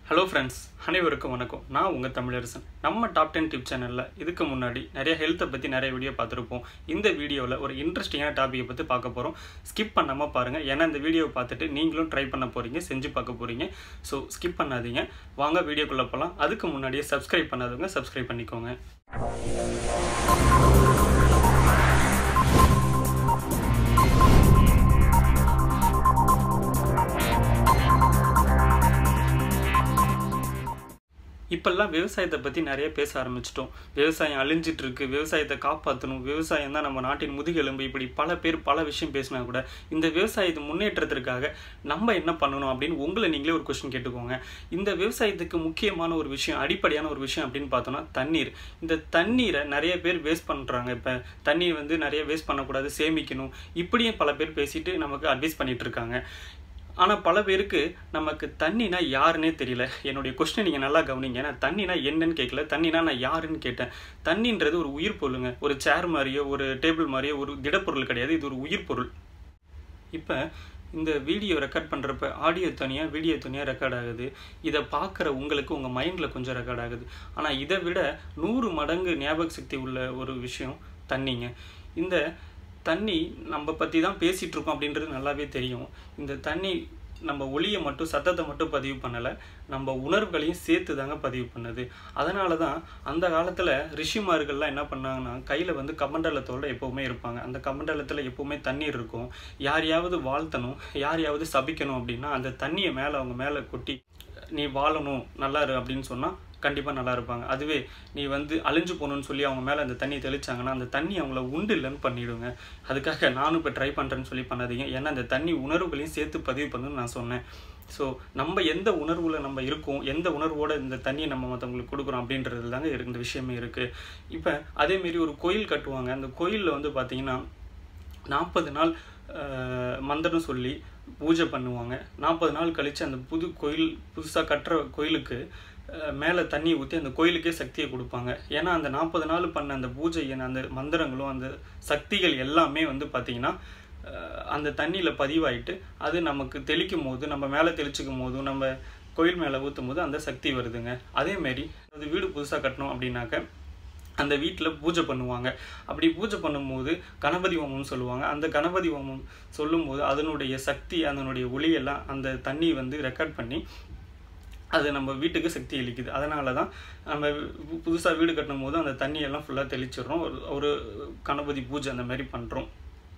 hello friends அனைவருக்கும் வணக்கம் நான் உங்கள் தமிழரசன் நம்ம டாப் டென் டிப் சேனலில் இதுக்கு முன்னாடி நிறைய ஹெல்த்தை பற்றி நிறைய வீடியோ பார்த்துருப்போம் இந்த வீடியோவில் ஒரு இன்ட்ரெஸ்டிங்கான டாப்பிக்கை பற்றி பார்க்க போகிறோம் ஸ்கிப் பண்ணாமல் பாருங்கள் ஏன்னா இந்த வீடியோவை பார்த்துட்டு நீங்களும் ட்ரை பண்ண போகிறீங்க செஞ்சு பார்க்க போகிறீங்க ஸோ ஸ்கிப் பண்ணாதீங்க வாங்க வீடியோக்குள்ளே போகலாம் அதுக்கு முன்னாடியே சப்ஸ்கிரைப் பண்ணாதவங்க சப்ஸ்கிரைப் பண்ணிக்கோங்க இப்பெல்லாம் விவசாயத்தை பற்றி நிறைய பேச ஆரம்பிச்சிட்டோம் விவசாயம் அழிஞ்சிட்டு இருக்கு விவசாயத்தை காப்பாற்றணும் விவசாயம் தான் நம்ம நாட்டின் முதுகெலும்பு இப்படி பல பேர் பல விஷயம் பேசினா கூட இந்த விவசாயத்தை முன்னேற்றத்திற்காக நம்ம என்ன பண்ணணும் அப்படின்னு உங்களை நீங்களே ஒரு கொஸ்டின் கேட்டுக்கோங்க இந்த விவசாயத்துக்கு முக்கியமான ஒரு விஷயம் அடிப்படையான ஒரு விஷயம் அப்படின்னு பார்த்தோம்னா தண்ணீர் இந்த தண்ணீரை நிறைய பேர் வேஸ்ட் பண்ணுறாங்க இப்போ தண்ணீர் வந்து நிறைய வேஸ்ட் பண்ணக்கூடாது சேமிக்கணும் இப்படியும் பல பேர் பேசிட்டு நமக்கு அட்வைஸ் பண்ணிட்டு இருக்காங்க ஆனால் பல பேருக்கு நமக்கு தண்ணினா யாருன்னே தெரியல என்னுடைய கொஸ்டின் நீங்கள் நல்லா கவனிங்க நான் தண்ணினா என்னன்னு கேட்கல தண்ணினா நான் யாருன்னு கேட்டேன் தண்ணின்றது ஒரு உயிர் பொருளுங்க ஒரு சேர் மாதிரியோ ஒரு டேபிள் மாதிரியோ ஒரு திடப்பொருள் கிடையாது இது ஒரு உயிர் பொருள் இப்போ இந்த வீடியோ ரெக்கார்ட் பண்ணுறப்ப ஆடியோ தனியாக வீடியோ தனியாக ரெக்கார்ட் ஆகுது இதை பார்க்குற உங்களுக்கு உங்கள் மைண்டில் கொஞ்சம் ரெக்கார்ட் ஆகுது ஆனால் இதை விட நூறு மடங்கு ஞாபக சக்தி உள்ள ஒரு விஷயம் தண்ணிங்க இந்த தண்ணி நம்ம பற்றி தான் பேசிகிட்டு இருக்கோம் அப்படின்றது நல்லாவே தெரியும் இந்த தண்ணி நம்ம ஒளியை மட்டும் சத்தத்தை மட்டும் பதிவு பண்ணலை நம்ம உணர்வுகளையும் சேர்த்து தாங்க பதிவு பண்ணுது அதனால தான் அந்த காலத்தில் ரிஷிமார்கள்லாம் என்ன பண்ணாங்கன்னா கையில் வந்து கமண்டலத்தோடு எப்போவுமே இருப்பாங்க அந்த கமண்டலத்தில் எப்போவுமே தண்ணீர் இருக்கும் யாரையாவது வாழ்த்தணும் யாரையாவது சபிக்கணும் அப்படின்னா அந்த தண்ணியை மேலே அவங்க மேலே கொட்டி நீ வாழணும் நல்லா இரு அப்படின்னு சொன்னால் கண்டிப்பாக நல்லா இருப்பாங்க அதுவே நீ வந்து அழிஞ்சு போகணும்னு சொல்லி அவங்க மேலே அந்த தண்ணி தெளிச்சாங்கன்னா அந்த தண்ணி அவங்கள உண்டு இல்லைன்னு பண்ணிவிடுங்க அதுக்காக நானும் இப்போ ட்ரை பண்ணுறேன்னு சொல்லி பண்ணாதீங்க ஏன்னா அந்த தண்ணி உணர்வுகளையும் சேர்த்து பதிவு பண்ணணும்னு நான் சொன்னேன் ஸோ நம்ம எந்த உணர்வில் நம்ம இருக்கோம் எந்த உணர்வோட இந்த தண்ணியை நம்ம மற்றவங்களுக்கு கொடுக்குறோம் அப்படின்றது தாங்க இந்த விஷயமே இருக்குது இப்போ அதேமாரி ஒரு கோயில் கட்டுவாங்க அந்த கோயிலில் வந்து பார்த்திங்கன்னா நாற்பது நாள் மந்திரம் சொல்லி பூஜை பண்ணுவாங்க நாற்பது நாள் கழித்து அந்த புது கோயில் புதுசாக கட்டுற கோயிலுக்கு மேலே தண்ணி ஊற்றி அந்த கோயிலுக்கே சக்தியை கொடுப்பாங்க ஏன்னா அந்த நாற்பது நாள் பண்ண அந்த பூஜை அந்த மந்திரங்களும் அந்த சக்திகள் எல்லாமே வந்து பார்த்திங்கன்னா அந்த தண்ணியில் பதிவாயிட்டு அது நமக்கு தெளிக்கும் போது நம்ம மேலே தெளிச்சிக்கும் போதும் நம்ம கோயில் மேலே ஊற்றும் போது அந்த சக்தி வருதுங்க அதேமாரி அது வீடு புதுசாக கட்டணும் அப்படின்னாக்க அந்த வீட்டில் பூஜை பண்ணுவாங்க அப்படி பூஜை பண்ணும்போது கணபதி ஹோமம்னு சொல்லுவாங்க அந்த கணபதி ஹோமம் சொல்லும்போது அதனுடைய சக்தி அதனுடைய ஒளியெல்லாம் அந்த தண்ணி வந்து ரெக்கார்ட் பண்ணி அது நம்ம வீட்டுக்கு சக்தி அளிக்குது அதனால தான் நம்ம புதுசாக வீடு கட்டும் போது அந்த தண்ணியெல்லாம் ஃபுல்லாக தெளிச்சிடுறோம் ஒரு ஒரு கணபதி பூஜை அந்த மாதிரி பண்ணுறோம்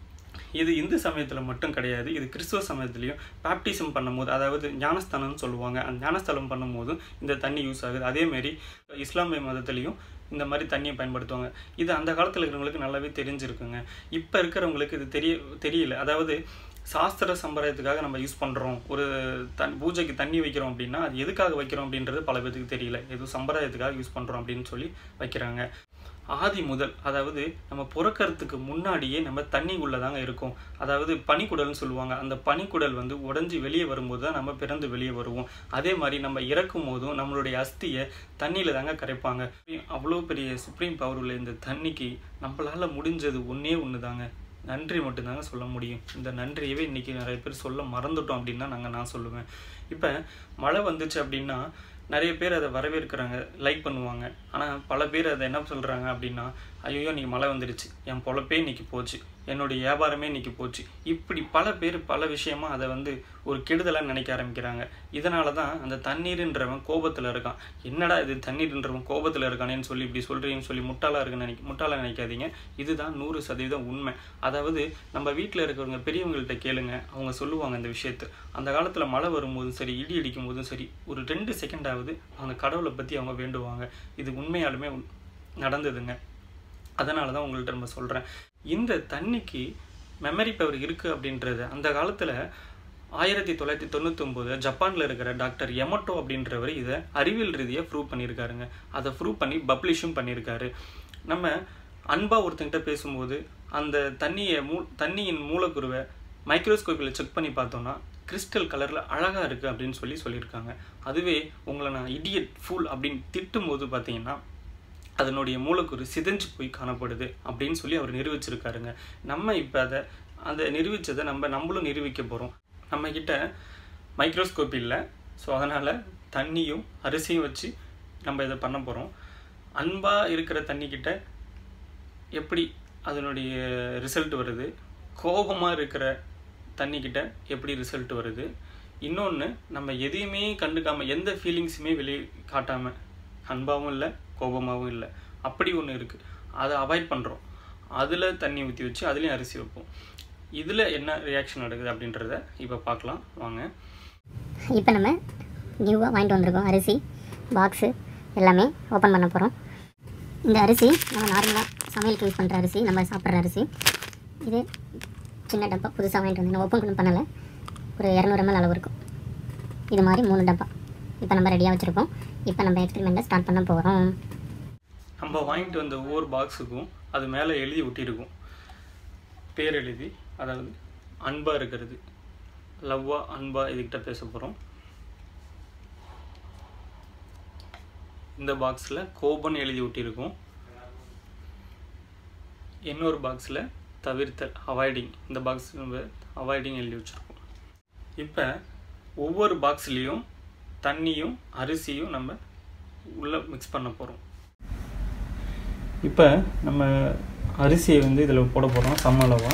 இது இந்து சமயத்தில் மட்டும் கிடையாது இது கிறிஸ்துவ சமயத்துலேயும் பேப்டிசம் பண்ணும்போது அதாவது ஞானஸ்தானம்னு சொல்லுவாங்க அந்த ஞானஸ்தலம் பண்ணும்போதும் இந்த தண்ணி யூஸ் ஆகுது அதேமாரி இஸ்லாமிய மதத்துலேயும் இந்த மாதிரி தண்ணியை பயன்படுத்துவாங்க இது அந்த காலத்தில் இருக்கிறவங்களுக்கு நல்லாவே தெரிஞ்சிருக்குங்க இப்போ இருக்கிறவங்களுக்கு இது தெரிய தெரியல அதாவது சாஸ்திர சம்பிரதாயத்துக்காக நம்ம யூஸ் பண்ணுறோம் ஒரு தன் பூஜைக்கு தண்ணி வைக்கிறோம் அப்படின்னா அது எதுக்காக வைக்கிறோம் அப்படின்றது பல பேருக்கு தெரியல எதுவும் சம்பிரதாயத்துக்காக யூஸ் பண்ணுறோம் அப்படின்னு சொல்லி வைக்கிறாங்க ஆதி முதல் அதாவது நம்ம பிறக்கிறதுக்கு முன்னாடியே நம்ம தண்ணி தாங்க இருக்கும் அதாவது பனிக்குடல்னு சொல்லுவாங்க அந்த பனிக்குடல் வந்து உடஞ்சி வெளியே வரும்போது தான் நம்ம பிறந்து வெளியே வருவோம் அதே மாதிரி நம்ம இறக்கும் போதும் நம்மளுடைய அஸ்தியை தண்ணியில் தாங்க கரைப்பாங்க அவ்வளோ பெரிய சுப்ரீம் பவர் உள்ள இந்த தண்ணிக்கு நம்மளால் முடிஞ்சது ஒன்றே ஒன்று தாங்க நன்றி மட்டும்தாங்க சொல்ல முடியும் இந்த நன்றியவே இன்றைக்கி நிறைய பேர் சொல்ல மறந்துட்டோம் அப்படின்னு தான் நாங்கள் நான் சொல்லுவேன் இப்போ மழை வந்துச்சு அப்படின்னா நிறைய பேர் அதை வரவேற்கிறாங்க லைக் பண்ணுவாங்க ஆனால் பல பேர் அதை என்ன சொல்கிறாங்க அப்படின்னா ஐயோ நீ மழை வந்துடுச்சு என் பொழப்பே இன்னைக்கு போச்சு என்னுடைய வியாபாரமே இன்னைக்கு போச்சு இப்படி பல பேர் பல விஷயமா அதை வந்து ஒரு கெடுதலாக நினைக்க ஆரம்பிக்கிறாங்க இதனால தான் அந்த தண்ணீர்ன்றவன் கோபத்தில் இருக்கான் என்னடா இது தண்ணீர்ன்றவன் கோபத்தில் இருக்கானேன்னு சொல்லி இப்படி சொல்கிறீங்கன்னு சொல்லி முட்டாளாக இருக்குன்னு நினைக்க முட்டாளாக நினைக்காதீங்க இதுதான் நூறு சதவீதம் உண்மை அதாவது நம்ம வீட்டில் இருக்கிறவங்க பெரியவங்கள்ட்ட கேளுங்க அவங்க சொல்லுவாங்க அந்த விஷயத்தை அந்த காலத்தில் மழை வரும்போதும் சரி இடி அடிக்கும் போதும் சரி ஒரு ரெண்டு செகண்டாவது அந்த கடவுளை பற்றி அவங்க வேண்டுவாங்க இது உண்மையாலுமே நடந்ததுங்க அதனால தான் உங்கள்கிட்ட நம்ம சொல்கிறேன் இந்த தண்ணிக்கு மெமரி பவர் இருக்குது அப்படின்றது அந்த காலத்தில் ஆயிரத்தி தொள்ளாயிரத்தி தொண்ணூத்தொம்போது ஜப்பானில் இருக்கிற டாக்டர் எமட்டோ அப்படின்றவர் இதை அறிவியல் ரீதியாக ப்ரூவ் பண்ணியிருக்காருங்க அதை ப்ரூவ் பண்ணி பப்ளிஷும் பண்ணியிருக்காரு நம்ம அன்பாக ஒருத்தங்கிட்ட பேசும்போது அந்த தண்ணியை மூ தண்ணியின் மூலக்குருவை மைக்ரோஸ்கோப்பில் செக் பண்ணி பார்த்தோன்னா கிறிஸ்டல் கலரில் அழகாக இருக்குது அப்படின்னு சொல்லி சொல்லியிருக்காங்க அதுவே உங்களை நான் இடியட் ஃபுல் அப்படின்னு திட்டும் போது பார்த்தீங்கன்னா அதனுடைய மூலக்கூறு சிதைஞ்சு போய் காணப்படுது அப்படின்னு சொல்லி அவர் நிரூபிச்சிருக்காருங்க நம்ம இப்போ அதை அந்த நிரூபித்ததை நம்ம நம்மளும் நிரூபிக்க போகிறோம் நம்மக்கிட்ட மைக்ரோஸ்கோப் இல்லை ஸோ அதனால் தண்ணியும் அரிசியும் வச்சு நம்ம இதை பண்ண போகிறோம் அன்பாக இருக்கிற தண்ணிக்கிட்ட எப்படி அதனுடைய ரிசல்ட் வருது கோபமாக இருக்கிற தண்ணிக்கிட்ட எப்படி ரிசல்ட் வருது இன்னொன்று நம்ம எதையுமே கண்டுக்காமல் எந்த ஃபீலிங்ஸுமே வெளியே காட்டாமல் அன்பாகவும் இல்லை கோபமாகவும் இல்லை அப்படி ஒன்று இருக்குது அதை அவாய்ட் பண்ணுறோம் அதில் தண்ணி ஊற்றி வச்சு அதுலேயும் அரிசி வைப்போம் இதில் என்ன ரியாக்ஷன் நடக்குது அப்படின்றத இப்போ பார்க்கலாம் வாங்க இப்போ நம்ம நியூவாக வாங்கிட்டு வந்திருக்கோம் அரிசி பாக்ஸு எல்லாமே ஓப்பன் பண்ண போகிறோம் இந்த அரிசி நம்ம நார்மலாக சமையலுக்கு யூஸ் பண்ணுற அரிசி நம்ம சாப்பிட்ற அரிசி இது சின்ன டப்பா புதுசாக வாங்கிட்டு வந்து நான் ஓப்பன் பண்ண பண்ணலை ஒரு இரநூறு ml அளவு இருக்கும் இது மாதிரி மூணு டப்பா இப்போ நம்ம ரெடியாக வச்சுருக்கோம் இப்போ நம்ம எக்ஸ்பெரிமெண்ட்டை ஸ்டார்ட் பண்ண போகிறோம் நம்ம வாங்கிட்டு வந்த ஒவ்வொரு பாக்ஸுக்கும் அது மேலே எழுதி ஒட்டியிருக்கும் பேர் எழுதி அதாவது அன்பாக இருக்கிறது லவ்வா அன்பா இதுகிட்ட பேச போகிறோம் இந்த பாக்ஸில் கோபன் எழுதி ஒட்டியிருக்கும் இன்னொரு பாக்ஸில் தவிர்த்தல் அவாய்டிங் இந்த பாக்ஸ் நம்ம அவாய்டிங் எழுதி வச்சுருக்கோம் இப்போ ஒவ்வொரு பாக்ஸ்லேயும் தண்ணியும் அரிசியும் நம்ம உள்ளே மிக்ஸ் பண்ண போகிறோம் இப்போ நம்ம அரிசியை வந்து இதில் போட போகிறோம் சம அளவா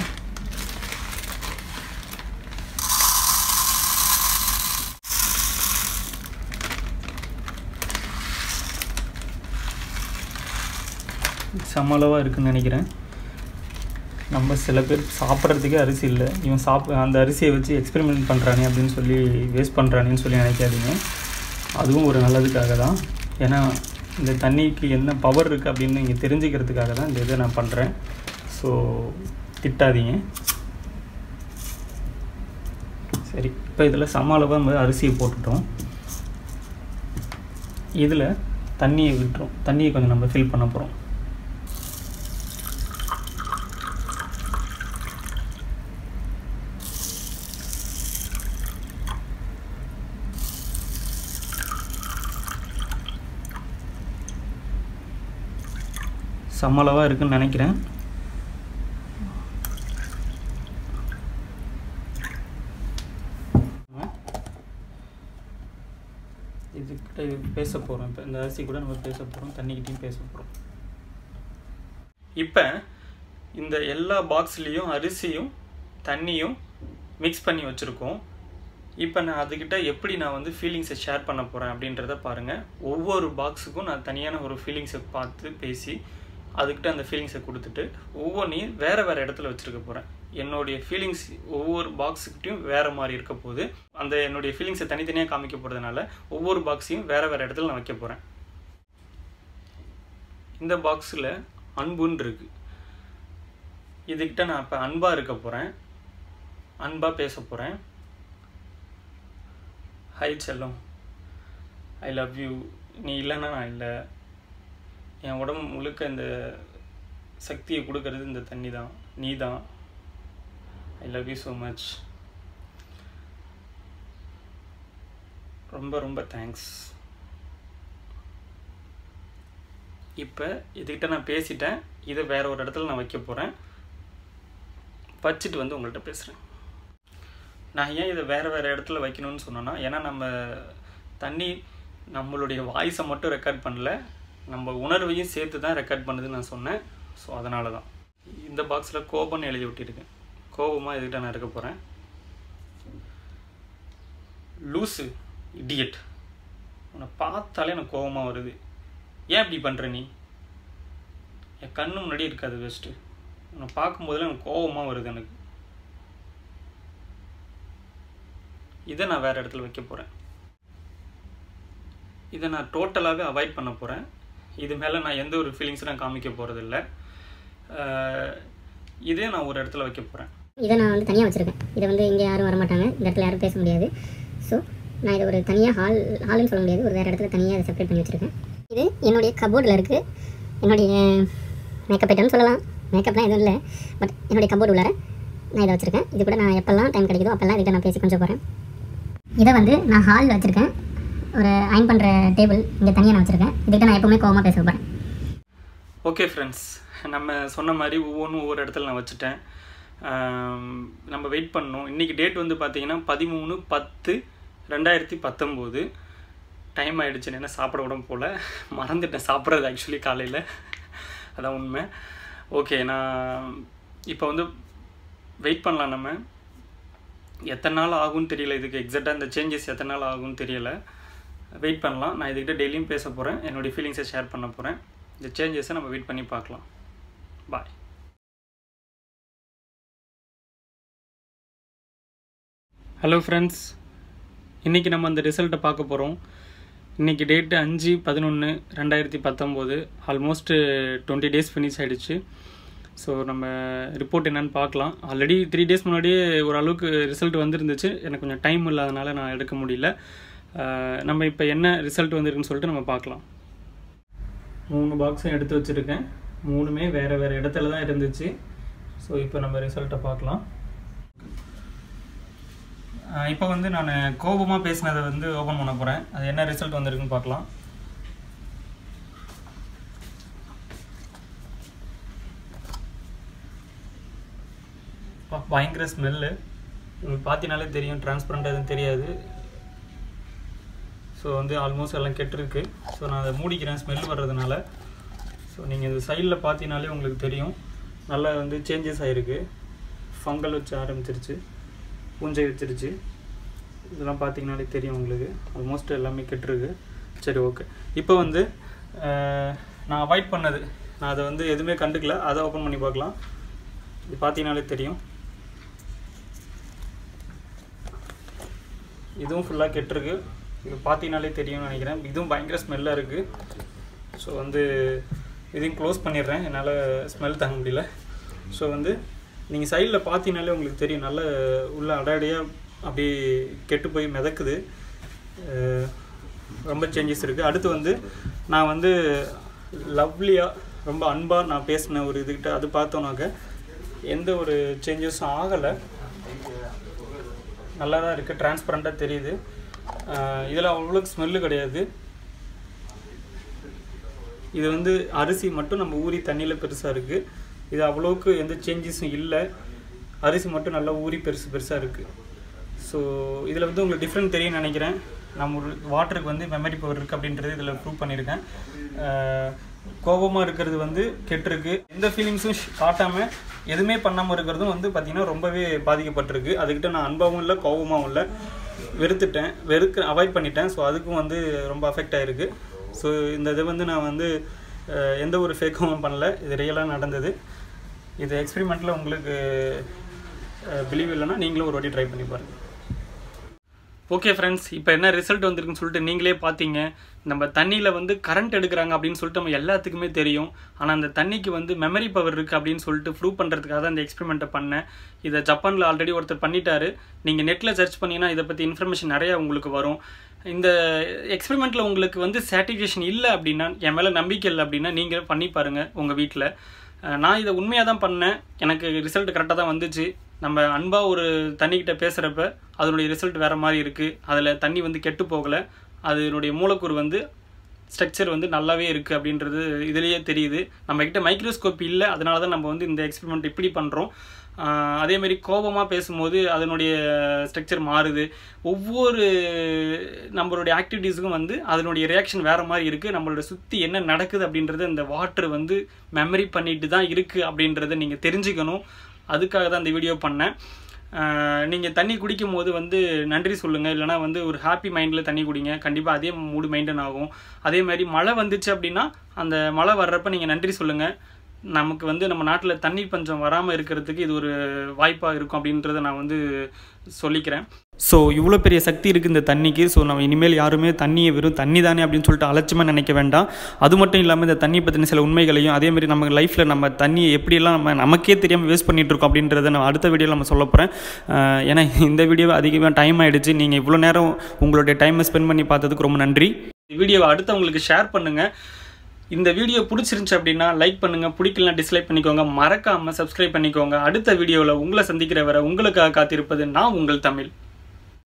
சம அளவாக இருக்குன்னு நினைக்கிறேன் நம்ம சில பேர் சாப்பிட்றதுக்கே அரிசி இல்லை இவன் சாப் அந்த அரிசியை வச்சு எக்ஸ்பெரிமெண்ட் பண்ணுறானே அப்படின்னு சொல்லி வேஸ்ட் பண்ணுறானேன்னு சொல்லி நினைக்காதீங்க அதுவும் ஒரு நல்லதுக்காக தான் ஏன்னா இந்த தண்ணிக்கு என்ன பவர் இருக்குது அப்படின்னு நீங்கள் தெரிஞ்சுக்கிறதுக்காக தான் இந்த இதை நான் பண்ணுறேன் ஸோ திட்டாதீங்க சரி இப்போ இதில் சம அளவாக நம்ம அரிசியை போட்டுட்டோம் இதில் தண்ணியை விட்டுறோம் தண்ணியை கொஞ்சம் நம்ம ஃபில் பண்ண போகிறோம் சமளவாக இருக்குன்னு நினைக்கிறேன் இதுக்கிட்ட பேச போகிறோம் இப்போ இந்த அரிசி கூட நம்ம பேச போகிறோம் தண்ணிக்கிட்டையும் பேச போகிறோம் இப்போ இந்த எல்லா பாக்ஸ்லேயும் அரிசியும் தண்ணியும் மிக்ஸ் பண்ணி வச்சுருக்கோம் இப்போ நான் அதுக்கிட்ட எப்படி நான் வந்து ஃபீலிங்ஸை ஷேர் பண்ண போகிறேன் அப்படின்றத பாருங்கள் ஒவ்வொரு பாக்ஸுக்கும் நான் தனியான ஒரு ஃபீலிங்ஸை பார்த்து பேசி அதுக்கிட்ட அந்த ஃபீலிங்ஸை கொடுத்துட்டு ஒவ்வொன்றையும் வேறு வேறு இடத்துல வச்சுருக்க போகிறேன் என்னுடைய ஃபீலிங்ஸ் ஒவ்வொரு பாக்ஸுக்கிட்டையும் வேறு மாதிரி இருக்க போது அந்த என்னுடைய ஃபீலிங்ஸை தனித்தனியாக காமிக்க போகிறதுனால ஒவ்வொரு பாக்ஸையும் வேறு வேறு இடத்துல நான் வைக்க போகிறேன் இந்த பாக்ஸில் அன்புன்னு இருக்கு இதுக்கிட்ட நான் இப்போ அன்பாக இருக்க போகிறேன் அன்பாக பேச போகிறேன் ஹை செல்லம் ஐ லவ் யூ நீ இல்லைன்னா நான் இல்லை என் உடம்பு முழுக்க இந்த சக்தியை கொடுக்கறது இந்த தண்ணி தான் நீ தான் I love you so much ரொம்ப ரொம்ப தேங்க்ஸ் இப்போ இதுக்கிட்ட நான் பேசிட்டேன் இதை வேற ஒரு இடத்துல நான் வைக்க போகிறேன் வச்சுட்டு வந்து உங்கள்கிட்ட பேசுகிறேன் நான் ஏன் இதை வேறு வேறு இடத்துல வைக்கணும்னு சொன்னேன்னா ஏன்னா நம்ம தண்ணி நம்மளுடைய வாய்ஸை மட்டும் ரெக்கார்ட் பண்ணல நம்ம உணர்வையும் சேர்த்து தான் ரெக்கார்ட் பண்ணுதுன்னு நான் சொன்னேன் ஸோ அதனால தான் இந்த பாக்ஸில் கோபம்னு எழுதி விட்டிருக்கேன் கோபமாக இதுக்கிட்ட நான் இருக்க போகிறேன் லூஸு இடியட் உன்னை பார்த்தாலே எனக்கு கோபமாக வருது ஏன் இப்படி பண்ணுற நீ என் கண்ணு முன்னாடி இருக்காது பெஸ்ட்டு உன்னை பார்க்கும்போதெல்லாம் எனக்கு கோபமாக வருது எனக்கு இதை நான் வேறு இடத்துல வைக்க போகிறேன் இதை நான் டோட்டலாகவே அவாய்ட் பண்ண போகிறேன் இது மேலே நான் எந்த ஒரு ஃபீலிங்ஸும் நான் காமிக்க போகிறதில்ல இதே நான் ஒரு இடத்துல வைக்க போகிறேன் இதை நான் வந்து தனியாக வச்சுருக்கேன் இதை வந்து இங்கே யாரும் வரமாட்டாங்க இந்த இடத்துல யாரும் பேச முடியாது ஸோ நான் இதை ஒரு தனியாக ஹால் ஹால்னு சொல்ல முடியாது ஒரு வேறு இடத்துல தனியாக இதை செப்பரேட் பண்ணி வச்சுருக்கேன் இது என்னுடைய கபோர்டில் இருக்குது என்னுடைய மேக்கப் ஐட்டம்னு சொல்லலாம் மேக்கப்லாம் எதுவும் இல்லை பட் என்னுடைய கபோர்டு உள்ளார நான் இதை வச்சுருக்கேன் இது கூட நான் எப்போல்லாம் டைம் கிடைக்குதோ அப்போல்லாம் இதை நான் பேசி கொஞ்சம் போகிறேன் இதை வந்து நான் ஹாலில் வச்சுருக்கேன் ஒரு அயன் பண்ணுற டேபிள் இங்கே தனியாக நான் வச்சுருக்கேன் இதுக்கிட்ட நான் எப்போவுமே கோவமாக பேச போகிறேன் ஓகே ஃப்ரெண்ட்ஸ் நம்ம சொன்ன மாதிரி ஒவ்வொன்றும் ஒவ்வொரு இடத்துல நான் வச்சுட்டேன் ஆம், நம்ம வெயிட் பண்ணோம் இன்றைக்கி டேட் வந்து பார்த்தீங்கன்னா பதிமூணு பத்து ரெண்டாயிரத்தி பத்தொம்போது டைம் ஆகிடுச்சு என்ன சாப்பிட விட போல் மறந்துட்டேன் சாப்பிட்றது ஆக்சுவலி காலையில் அதான் உண்மை ஓகே நான் இப்போ வந்து வெயிட் பண்ணலாம் நம்ம எத்தனை நாள் ஆகும்னு தெரியல இதுக்கு எக்ஸாக்டாக இந்த சேஞ்சஸ் எத்தனை நாள் ஆகும்னு தெரியல வெயிட் பண்ணலாம் நான் இதுக்கிட்ட டெய்லியும் பேச போகிறேன் என்னுடைய ஃபீலிங்ஸை ஷேர் பண்ண போகிறேன் இந்த சேஞ்சஸை நம்ம வெயிட் பண்ணி பார்க்கலாம் பாய் ஹலோ ஃப்ரெண்ட்ஸ் இன்றைக்கி நம்ம அந்த ரிசல்ட்டை பார்க்க போகிறோம் இன்றைக்கி டேட்டு அஞ்சு பதினொன்று ரெண்டாயிரத்தி பத்தொம்போது ஆல்மோஸ்ட்டு டுவெண்ட்டி டேஸ் ஃபினிஷ் ஆகிடுச்சு ஸோ நம்ம ரிப்போர்ட் என்னன்னு பார்க்கலாம் ஆல்ரெடி த்ரீ டேஸ் முன்னாடியே ஓரளவுக்கு ரிசல்ட் வந்துருந்துச்சு எனக்கு கொஞ்சம் டைம் இல்லாதனால நான் எடுக்க முடியல அஹ் நம்ம இப்போ என்ன ரிசல்ட் வந்திருக்குன்னு சொல்லிட்டு நம்ம பார்க்கலாம் மூணு பாக்ஸும் எடுத்து வச்சுருக்கேன் மூணுமே வேறு வேறு இடத்துல தான் இருந்துச்சு ஸோ இப்போ நம்ம ரிசல்ட்டை பார்க்கலாம் இப்போ வந்து நான் கோபமாக பேசினதை வந்து ஓப்பன் பண்ண போகிறேன் அது என்ன ரிசல்ட் வந்திருக்குன்னு பார்க்கலாம் பா பயங்கர ஸ்மெல்லு உங்களுக்கு பார்த்தீங்கனாலே தெரியும் டிரான்ஸ்பரண்ட் எதுவும் தெரியாது ஸோ வந்து ஆல்மோஸ்ட் எல்லாம் கெட்டிருக்கு ஸோ நான் அதை மூடிக்கிறேன் ஸ்மெல் வர்றதுனால ஸோ நீங்கள் இந்த சைடில் பார்த்தீங்கனாலே உங்களுக்கு தெரியும் நல்லா வந்து சேஞ்சஸ் ஆகிருக்கு ஃபங்கல் வச்சு ஆரம்பிச்சிருச்சு பூஞ்சை வச்சிருச்சு இதெல்லாம் பார்த்தீங்கனாலே தெரியும் உங்களுக்கு ஆல்மோஸ்ட் எல்லாமே கெட்டிருக்கு சரி ஓகே இப்போ வந்து அஹ், நான் அவாய்ட் பண்ணது நான் அதை வந்து எதுவுமே கண்டுக்கல அதை ஓப்பன் பண்ணி பார்க்கலாம் இது பார்த்தீங்கனாலே தெரியும் இதுவும் ஃபுல்லாக கெட்டிருக்கு இது பார்த்தீங்கனாலே தெரியும்னு நினைக்கிறேன் இதுவும் பயங்கர ஸ்மெல்லாக இருக்குது ஸோ வந்து இதையும் க்ளோஸ் பண்ணிடுறேன் என்னால் ஸ்மெல் தாங்க முடியல ஸோ வந்து நீங்கள் சைடில் பார்த்தீங்கனாலே உங்களுக்கு தெரியும் நல்ல உள்ள அடையடையாக அப்படியே கெட்டு போய் மிதக்குது அஹ் ரொம்ப சேஞ்சஸ் இருக்குது அடுத்து வந்து நான் வந்து லவ்லியாக ரொம்ப அன்பாக நான் பேசின ஒரு இதுக்கிட்ட அது பார்த்தோன்னாக்க எந்த ஒரு சேஞ்சஸும் ஆகலை நல்லா தான் இருக்குது டிரான்ஸ்பரண்ட்டாக தெரியுது இதில் அவ்வளோக்கு ஸ்மெல்லு கிடையாது இது வந்து அரிசி மட்டும் நம்ம ஊறி தண்ணியில் பெருசாக இருக்குது இது அவ்வளோக்கு எந்த சேஞ்சஸும் இல்லை அரிசி மட்டும் நல்லா ஊறி பெருசு பெருசாக இருக்குது ஸோ இதில் வந்து உங்களுக்கு டிஃப்ரெண்ட் தெரியும்னு நினைக்கிறேன் நம்ம ஒரு வாட்டருக்கு வந்து மெமரி பவர் இருக்குது அப்படின்றது இதில் ப்ரூவ் பண்ணியிருக்கேன் கோபமாக இருக்கிறது வந்து கெட்டிருக்கு எந்த ஃபீலிங்ஸும் காட்டாமல் எதுவுமே பண்ணாமல் இருக்கிறதும் வந்து பார்த்திங்கன்னா ரொம்பவே பாதிக்கப்பட்டிருக்கு அதுக்கிட்ட நான் அன்பாகவும் இல்லை கோபமாகவும் இல்லை வெறுத்துட்டேன் வெறுக்க அவாய்ட் பண்ணிட்டேன் ஸோ அதுக்கும் வந்து ரொம்ப அஃபெக்ட் ஆகிருக்கு ஸோ இந்த இது வந்து நான் வந்து அஹ், எந்த ஒரு ஃபேக்கும் பண்ணல இது ரியலாக நடந்தது இது எக்ஸ்பெரிமெண்ட்டில் உங்களுக்கு பிலீவ் இல்லைன்னா நீங்களும் ஒரு வாட்டி ட்ரை பண்ணி பாருங்கள் ஓகே ஃப்ரெண்ட்ஸ் இப்போ என்ன ரிசல்ட் வந்திருக்குன்னு சொல்லிட்டு நீங்களே பார்த்தீங்க நம்ம தண்ணியில் வந்து கரண்ட் எடுக்கிறாங்க அப்படின்னு சொல்லிட்டு நம்ம எல்லாத்துக்குமே தெரியும் ஆனால் அந்த தண்ணிக்கு வந்து மெமரி பவர் இருக்குது அப்படின்னு சொல்லிட்டு ப்ரூவ் பண்ணுறதுக்காக தான் இந்த எக்ஸ்பெரிமெண்ட்டை பண்ணேன் இதை ஜப்பானில் ஆல்ரெடி ஒருத்தர் பண்ணிட்டாரு நீங்கள் நெட்டில் சர்ச் பண்ணிங்கன்னா இதை பற்றி இன்ஃபர்மேஷன் நிறையா உங்களுக்கு வரும் இந்த எக்ஸ்பெரிமெண்ட்டில் உங்களுக்கு வந்து சாட்டிஸ்ஃபேக்ஷன் இல்லை அப்படின்னா என் மேலே நம்பிக்கை இல்லை அப்படின்னா நீங்கள் பண்ணி பாருங்கள் உங்கள் வீட்டில் அஹ் நான் இதை உண்மையாக தான் பண்ணேன் எனக்கு ரிசல்ட் கரெக்டாக தான் வந்துச்சு நம்ம அன்பாக ஒரு தண்ணிக்கிட்ட பேசுகிறப்ப அதனுடைய ரிசல்ட் வேறு மாதிரி இருக்குது அதில் தண்ணி வந்து கெட்டு போகலை அதனுடைய மூலக்கூறு வந்து ஸ்ட்ரக்சர் வந்து நல்லாவே இருக்குது அப்படின்றது இதுலேயே தெரியுது நம்மக்கிட்ட மைக்ரோஸ்கோப் இல்லை அதனால தான் நம்ம வந்து இந்த எக்ஸ்பெரிமெண்ட் இப்படி பண்ணுறோம் அதேமாரி கோபமாக பேசும்போது அதனுடைய ஸ்ட்ரக்சர் மாறுது ஒவ்வொரு நம்மளுடைய ஆக்டிவிட்டீஸுக்கும் வந்து அதனுடைய ரியாக்ஷன் வேறு மாதிரி இருக்குது நம்மளோட சுற்றி என்ன நடக்குது அப்படின்றத இந்த வாட்டர் வந்து மெமரி பண்ணிட்டு தான் இருக்குது அப்படின்றத நீங்கள் தெரிஞ்சுக்கணும் அதுக்காக தான் இந்த வீடியோ பண்ணேன் நீங்கள் தண்ணி குடிக்கும் போது வந்து நன்றி சொல்லுங்கள் இல்லைனா வந்து ஒரு ஹாப்பி மைண்டில் தண்ணி குடிங்க கண்டிப்பாக அதே மூடு மெயின்டைன் ஆகும் அதே மாதிரி மழை வந்துச்சு அப்படின்னா அந்த மழை வர்றப்ப நீங்கள் நன்றி சொல்லுங்கள் நமக்கு வந்து நம்ம நாட்டில் தண்ணி பஞ்சம் வராமல் இருக்கிறதுக்கு இது ஒரு வாய்ப்பாக இருக்கும் அப்படின்றத நான் வந்து சொல்லிக்கிறேன் ஸோ இவ்வளோ பெரிய சக்தி இருக்குது இந்த தண்ணிக்கு ஸோ நம்ம இனிமேல் யாருமே தண்ணியை வெறும் தண்ணி தானே அப்படின்னு சொல்லிட்டு அலட்சியமாக நினைக்க வேண்டாம் அது மட்டும் இல்லாமல் இந்த தண்ணி பற்றின சில உண்மைகளையும் அதே மாதிரி நம்ம லைஃப்பில் நம்ம தண்ணியை எப்படியெல்லாம் நம்ம நமக்கே தெரியாமல் வேஸ்ட் பண்ணிட்டு இருக்கோம் அப்படின்றத நான் அடுத்த வீடியோவில் நம்ம சொல்ல போகிறேன் ஏன்னா இந்த வீடியோ அதிகமாக டைம் ஆகிடுச்சு நீங்கள் இவ்வளோ நேரம் உங்களுடைய டைமை ஸ்பெண்ட் பண்ணி பார்த்ததுக்கு ரொம்ப நன்றி இந்த வீடியோவை அடுத்தவங்களுக்கு ஷேர் பண்ணுங்கள் இந்த வீடியோ பிடிச்சிருந்துச்சு அப்படின்னா லைக் பண்ணுங்க பிடிக்கலனா டிஸ்லைக் பண்ணிக்கோங்க மறக்காம சப்ஸ்கிரைப் பண்ணிக்கோங்க அடுத்த வீடியோவில் உங்களை சந்திக்கிற வரை உங்களுக்காக காத்திருப்பது நான் உங்கள் தமிழ்